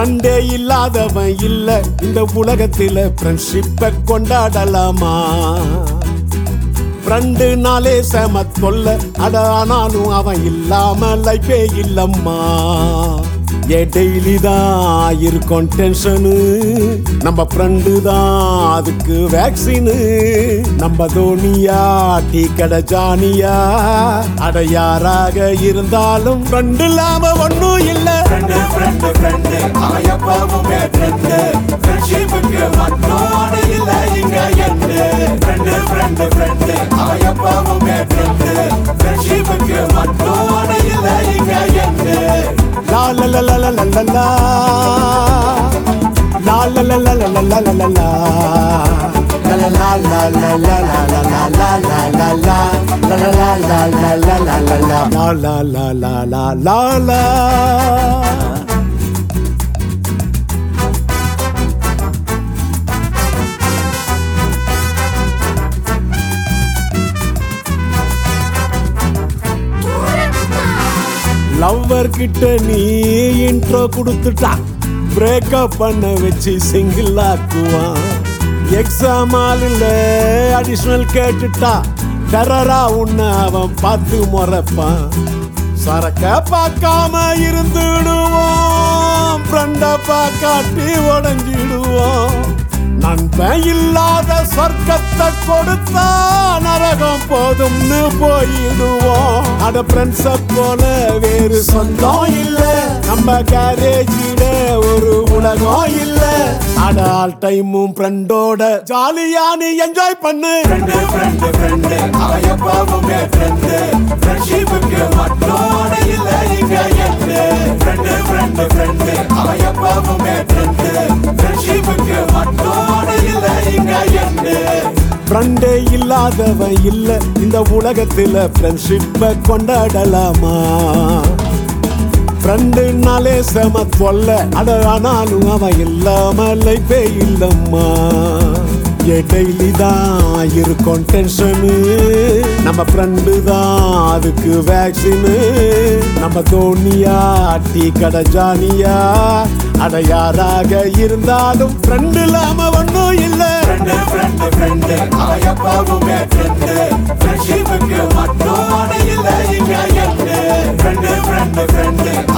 ஃப்ரெண்டே இல்லாதவன் இல்ல இந்த உலகத்தில ஃப்ரெண்ட்ஷிப்பை கொண்டாடலாமா ஃப்ரெண்டு நாளே செம தொல்ல அட ஆனாலும் அவன் இல்லாம லைஃபே இல்லம்மா ஏ டெய்லி தான் இருக்கும் டென்ஷனு நம்ம ஃப்ரெண்டு தான் அதுக்கு வேக்சினு நம்ம தோனியா டீ கடை ஜானியா அட யாராக இருந்தாலும் ஃப்ரெண்டு இல்லாம ஒன்றும் இல்லை ஃப்ரெண்டு ஃப்ரெண்டு ஃப்ரெண்டு அவன் எப்பவுமே ஃப்ரெண்டு ஃப்ரெண்ட்ஷிப்புக்கு மட்டும் அணை இல்ல இங்க எண்டு ஃப்ரெண்டு ஃப்ரெண்டு ஃப்ரெண்டு அவன் எப்பவுமே ஃப்ரெண்டு ஃப்ரெண்ட்ஷிப்புக்கு மட்டும் அணை இல்ல இங்க எண்டு La la la la la la la la La la la la la la la la la la La la la la la la la la la la la la la La la la la la la la la la La la la la la la la lover கிட்ட நீ intro கொடுத்துட்டா breakup பண்ண வச்சு single ஆக்குவான் exam ஆளுல additional கேட்டுட்டா டெரரா உன்னை அவன் பார்த்து முறைப்பான் சரக்க பார்க்காம இருந்துடுவோம் ஃப்ரெண்ட பார்க்காட்டி உடஞ்சிடுவோம் நண்பன் இல்லாத சொர்க்கத்தை கொடுத்தா நரகம் போதும்னு போயிடுவோம் அட ஃப்ரெண்ட்ஸ போல வேறு சொந்தம் இல்ல நம்ம கேரேஜில ஒரு உலகம் இல்ல அட ஆல் டைமும் ஃப்ரெண்டோட ஜாலியா நீ என்ஜாய் பண்ணு ஃப்ரெண்டு ஃப்ரெண்டு ஃப்ரெண்டு அவன் எப்பவுமே ஃப்ரெண்டு ஃப்ரெண்ட்ஷிப்புக்கு மட்டும் அணை இல்ல இங்க எண்டு ஃப்ரெண்டு ஃப்ரெண்டு ஃப்ரெண்டு அவன் எப்பவுமே ஃப்ரெண்டு ஃப்ரெண்ட்ஷிப்புக்கு மட்டும் அணை இல்ல இங்க எண்டு ஃப்ரெண்டே இல்லாதவன் இல்ல இந்த உலகத்துல ஃப்ரெண்ட்ஷிப்பை கொண்டாடலாமா ஃப்ரெண்டுனாலே செம தொல்ல அட ஆனாலும் அவன் இல்லாம லைஃபே இல்லம்மா ஏ டெய்லி தான் இருக்கும் டென்ஷனு நம்ம ஃப்ரெண்டு தான் அதுக்கு வேக்சினு நம்ம தோனியா டீ கடை ஜானியா அட யாராக இருந்தாலும் ஃப்ரெண்டு இல்லாம ஒன்றும் இல்லை ஃப்ரெண்டு ஃப்ரெண்டு ஃப்ரெண்டு அவன் எப்பவுமே ஃப்ரெண்டு ஃப்ரெண்ட்ஷிப்புக்கு மட்டும் அணை இல்ல இங்க எண்டு ஃப்ரெண்டு ஃப்ரெண்டு ஃப்ரெண்டு